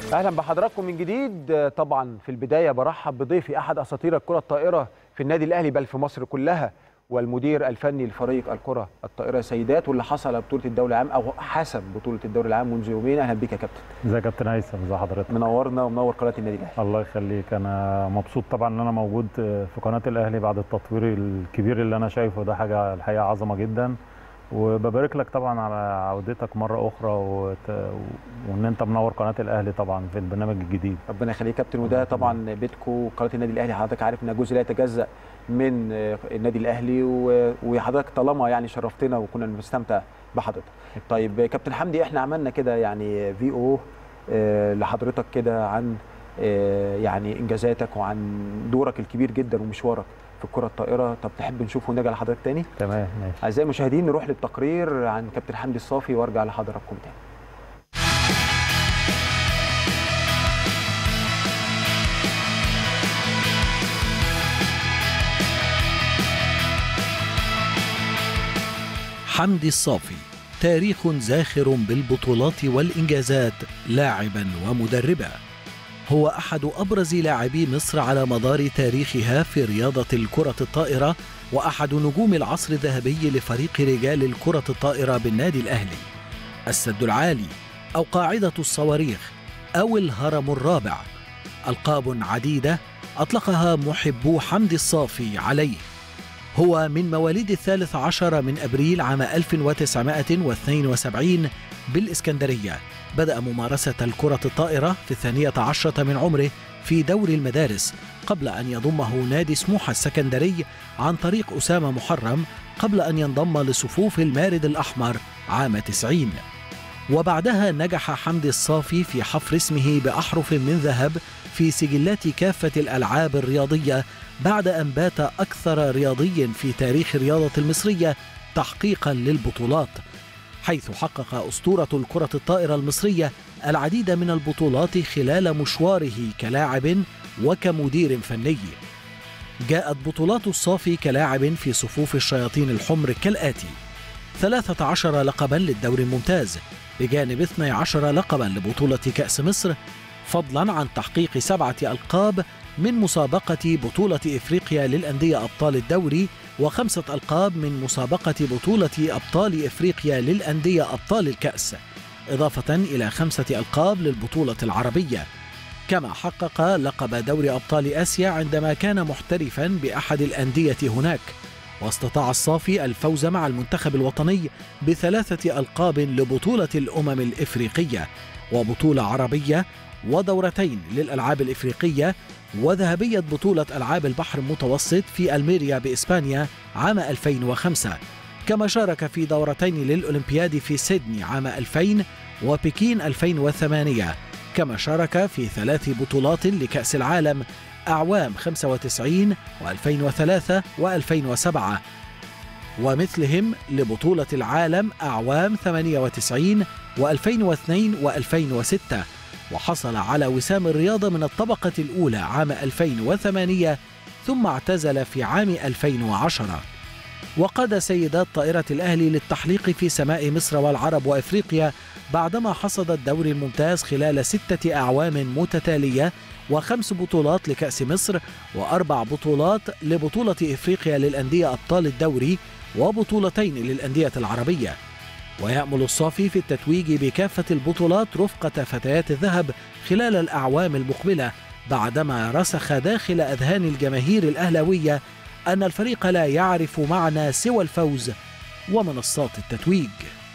اهلا بحضراتكم من جديد طبعا في البدايه برحب بضيفي احد اساطير الكره الطائره في النادي الاهلي بل في مصر كلها والمدير الفني لفريق الكره الطائره سيدات واللي حصل على بطوله الدوري العام او حسم بطوله الدوري العام منذ يومين اهلا بيك يا كابتن ازيك يا كابتن هيثم ازي حضرتك منورنا ومنور قناه النادي الاهلي الله يخليك انا مبسوط طبعا ان انا موجود في قناه الاهلي بعد التطوير الكبير اللي انا شايفه ده حاجه الحقيقه عظمه جدا وببارك لك طبعا على عودتك مره اخرى وت... وان انت منور قناه الاهلي طبعا في البرنامج الجديد ربنا يخليك يا كابتن وده طبعا بيتكو قناه النادي الاهلي حضرتك عارف انها جزء لا يتجزا من النادي الاهلي و... وحضرتك طالما يعني شرفتنا وكنا بنستمتع بحضرتك طيب كابتن حمدي احنا عملنا كده يعني في او لحضرتك كده عن يعني انجازاتك وعن دورك الكبير جدا ومشوارك في الكره الطائره طب تحب نشوف ونرجع لحضرتك تاني تمام ماشي اعزائي المشاهدين نروح للتقرير عن كابتن حمدي الصافي وارجع لحضراتكم تاني حمدي الصافي تاريخ زاخر بالبطولات والإنجازات لاعبا ومدربا هو أحد أبرز لاعبي مصر على مدار تاريخها في رياضة الكرة الطائرة وأحد نجوم العصر الذهبي لفريق رجال الكرة الطائرة بالنادي الأهلي السد العالي أو قاعدة الصواريخ أو الهرم الرابع ألقاب عديدة أطلقها محبو حمدي الصافي عليه هو من مواليد الثالث عشر من أبريل عام 1972 بالإسكندرية بدأ ممارسة الكرة الطائرة في الثانية عشرة من عمره في دوري المدارس قبل أن يضمه نادي سموحة السكندري عن طريق أسامة محرم قبل أن ينضم لصفوف المارد الأحمر عام 90 وبعدها نجح حمدي الصافي في حفر اسمه بأحرف من ذهب في سجلات كافة الألعاب الرياضية بعد أن بات أكثر رياضي في تاريخ الرياضة المصرية تحقيقا للبطولات حيث حقق أسطورة الكرة الطائرة المصرية العديد من البطولات خلال مشواره كلاعب وكمدير فني جاءت بطولات الصافي كلاعب في صفوف الشياطين الحمر كالآتي 13 لقبا للدوري الممتاز بجانب 12 لقبا لبطولة كأس مصر فضلا عن تحقيق سبعة ألقاب من مسابقة بطولة إفريقيا للأندية أبطال الدوري وخمسة ألقاب من مسابقة بطولة أبطال إفريقيا للأندية أبطال الكأس إضافة إلى خمسة ألقاب للبطولة العربية كما حقق لقب دوري أبطال آسيا عندما كان محترفا بأحد الأندية هناك واستطاع الصافي الفوز مع المنتخب الوطني بثلاثة ألقاب لبطولة الأمم الإفريقية وبطولة عربية ودورتين للألعاب الإفريقية وذهبية بطولة ألعاب البحر المتوسط في ألميريا بإسبانيا عام 2005 كما شارك في دورتين للأولمبياد في سيدني عام 2000 وبكين 2008 كما شارك في ثلاث بطولات لكأس العالم أعوام 95 و2003 و2007 ومثلهم لبطولة العالم أعوام 98 و2002 و2006 وحصل على وسام الرياضة من الطبقة الأولى عام 2008 ثم اعتزل في عام 2010 وقاد سيدات طائرة الأهلي للتحليق في سماء مصر والعرب وإفريقيا بعدما حصد الدوري الممتاز خلال ستة أعوام متتالية وخمس بطولات لكأس مصر وأربع بطولات لبطولة إفريقيا للأندية أبطال الدوري وبطولتين للأندية العربية ويأمل الصافي في التتويج بكافة البطولات رفقة فتيات الذهب خلال الأعوام المقبلة بعدما رسخ داخل أذهان الجماهير الأهلاوية أن الفريق لا يعرف معنى سوى الفوز ومنصات التتويج